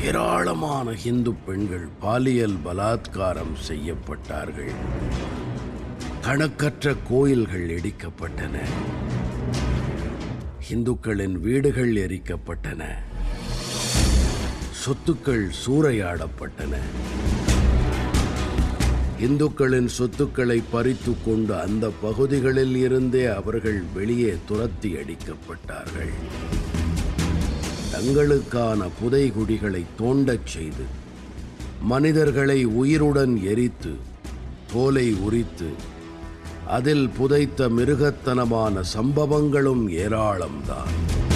ஏராளமான இந்து பெண்கள் பாலியல் பலாத்காரம் செய்யப்பட்டார்கள் கணக்கற்ற கோயில்கள் இடிக்கப்பட்டன இந்துக்களின் வீடுகள் எரிக்கப்பட்டன சொத்துக்கள் சூறையாடப்பட்டன இந்துக்களின் சொத்துக்களை பறித்து கொண்டு அந்த பகுதிகளில் இருந்தே அவர்கள் வெளியே துரத்தி அடிக்கப்பட்டார்கள் தங்களுக்கான புதைகுடிகளை தோண்டச் செய்து மனிதர்களை உயிருடன் எரித்து தோலை உரித்து அதில் புதைத்த மிருகத்தனமான சம்பவங்களும் ஏராளம்தான்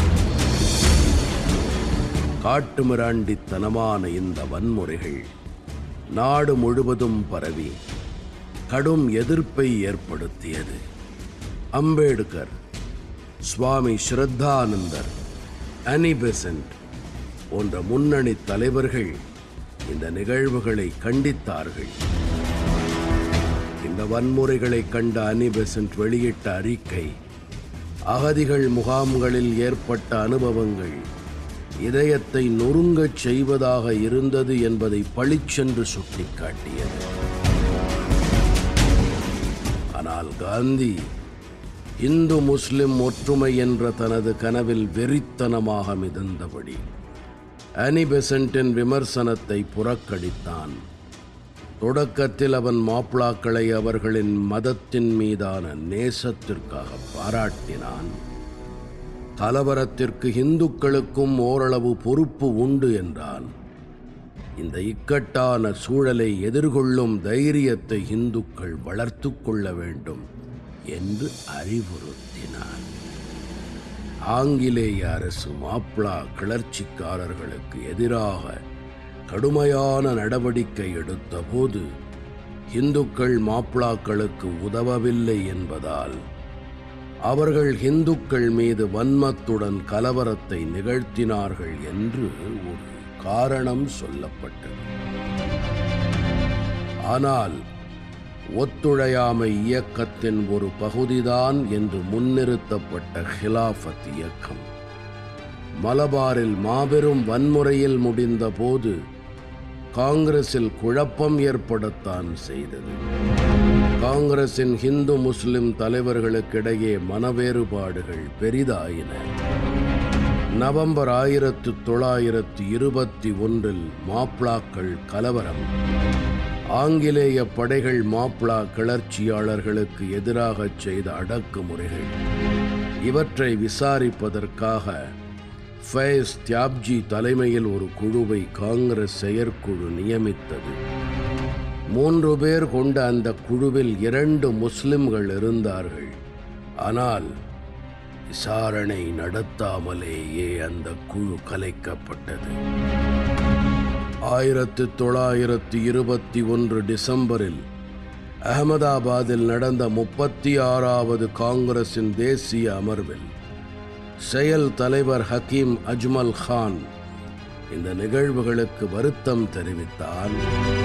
காட்டுமிராண்டித்தனமான இந்த வன்முறைகள் நாடு முழுவதும் பரவி கடும் எதிர்ப்பை ஏற்படுத்தியது அம்பேத்கர் சுவாமி ஸ்ரத்தானந்தர் அனி பெசன்ட் போன்ற முன்னணி தலைவர்கள் இந்த நிகழ்வுகளை கண்டித்தார்கள் இந்த வன்முறைகளை கண்ட அனி பெசன்ட் வெளியிட்ட அறிக்கை அகதிகள் முகாம்களில் ஏற்பட்ட அனுபவங்கள் இதயத்தை நொறுங்கச் செய்வதாக இருந்தது என்பதை பளிச்சென்று சுட்டிக்காட்டியது ஆனால் காந்தி இந்து முஸ்லிம் ஒற்றுமை என்ற தனது கனவில் வெறித்தனமாக மிதந்தபடி அனி பெசன்ட்டின் விமர்சனத்தை புறக்கணித்தான் தொடக்கத்தில் அவன் மாப்பிளாக்களை அவர்களின் மதத்தின் மீதான நேசத்திற்காக பாராட்டினான் கலவரத்திற்கு இந்துக்களுக்கும் ஓரளவு பொறுப்பு உண்டு என்றான் இந்த இக்கட்டான சூழலை எதிர்கொள்ளும் தைரியத்தை இந்துக்கள் வளர்த்து கொள்ள வேண்டும் என்று அறிவுறுத்தினான் ஆங்கிலேய அரசு மாப்ளா கிளர்ச்சிக்காரர்களுக்கு எதிராக கடுமையான நடவடிக்கை எடுத்தபோது இந்துக்கள் மாப்ளாக்களுக்கு உதவவில்லை என்பதால் அவர்கள் இந்துக்கள் மீது வன்மத்துடன் கலவரத்தை நிகழ்த்தினார்கள் என்று ஒரு காரணம் சொல்லப்பட்டது ஆனால் ஒத்துழையாமை இயக்கத்தின் ஒரு பகுதிதான் என்று முன்னிறுத்தப்பட்ட ஹிலாஃபத் இயக்கம் மலபாரில் மாபெரும் வன்முறையில் முடிந்த போது காங்கிரஸில் குழப்பம் ஏற்படத்தான் செய்தது காங்கிரசின் ஹிந்து முஸ்லிம் தலைவர்களுக்கிடையே மனவேறுபாடுகள் பெரிதாயின நவம்பர் ஆயிரத்து தொள்ளாயிரத்து இருபத்தி ஒன்றில் மாப்ளாக்கள் கலவரம் ஆங்கிலேய படைகள் மாப்ளா கிளர்ச்சியாளர்களுக்கு எதிராக செய்த அடக்குமுறைகள் இவற்றை விசாரிப்பதற்காக ஃபயஸ் தியாப்ஜி தலைமையில் ஒரு குழுவை காங்கிரஸ் செயற்குழு நியமித்தது மூன்று பேர் கொண்ட அந்த குழுவில் இரண்டு முஸ்லிம்கள் இருந்தார்கள் ஆனால் விசாரணை நடத்தாமலேயே அந்த குழு கலைக்கப்பட்டது ஆயிரத்து தொள்ளாயிரத்து இருபத்தி ஒன்று டிசம்பரில் அகமதாபாத்தில் நடந்த முப்பத்தி ஆறாவது காங்கிரசின் தேசிய அமர்வில் செயல் தலைவர் ஹக்கீம் அஜ்மல் கான் இந்த நிகழ்வுகளுக்கு வருத்தம் தெரிவித்தான்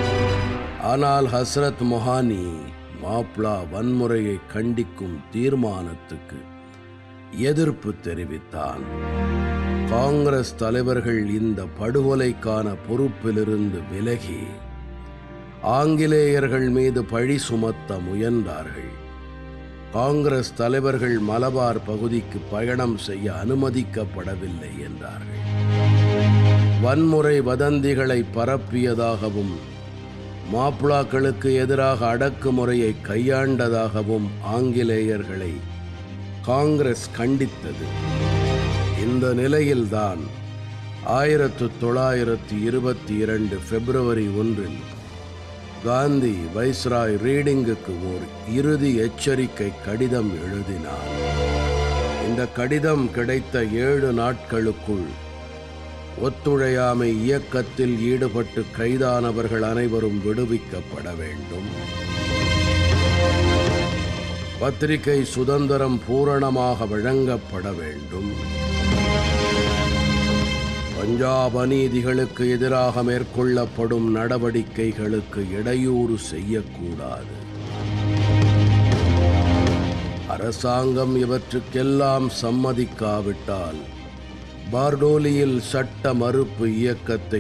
ஆனால் ஹஸ்ரத் மொஹானி மாப்ளா வன்முறையை கண்டிக்கும் தீர்மானத்துக்கு எதிர்ப்பு தெரிவித்தான் காங்கிரஸ் தலைவர்கள் இந்த படுகொலைக்கான பொறுப்பிலிருந்து விலகி ஆங்கிலேயர்கள் மீது பழி சுமத்த முயன்றார்கள் காங்கிரஸ் தலைவர்கள் மலபார் பகுதிக்கு பயணம் செய்ய அனுமதிக்கப்படவில்லை என்றார்கள் வன்முறை வதந்திகளை பரப்பியதாகவும் மாப்பிளாக்களுக்கு எதிராக அடக்குமுறையை கையாண்டதாகவும் ஆங்கிலேயர்களை காங்கிரஸ் கண்டித்தது இந்த நிலையில்தான் ஆயிரத்து தொள்ளாயிரத்து இருபத்தி இரண்டு பிப்ரவரி ஒன்றில் காந்தி வைஸ்ராய் ரீடிங்குக்கு ஓர் இறுதி எச்சரிக்கை கடிதம் எழுதினார் இந்த கடிதம் கிடைத்த ஏழு நாட்களுக்குள் ஒத்துழையாமை இயக்கத்தில் ஈடுபட்டு கைதானவர்கள் அனைவரும் விடுவிக்கப்பட வேண்டும் பத்திரிகை சுதந்திரம் பூரணமாக வழங்கப்பட வேண்டும் பஞ்சாப் அநீதிகளுக்கு எதிராக மேற்கொள்ளப்படும் நடவடிக்கைகளுக்கு இடையூறு செய்யக்கூடாது அரசாங்கம் இவற்றுக்கெல்லாம் சம்மதிக்காவிட்டால் பார்டோலியில் சட்ட மறுப்பு இயக்கத்தை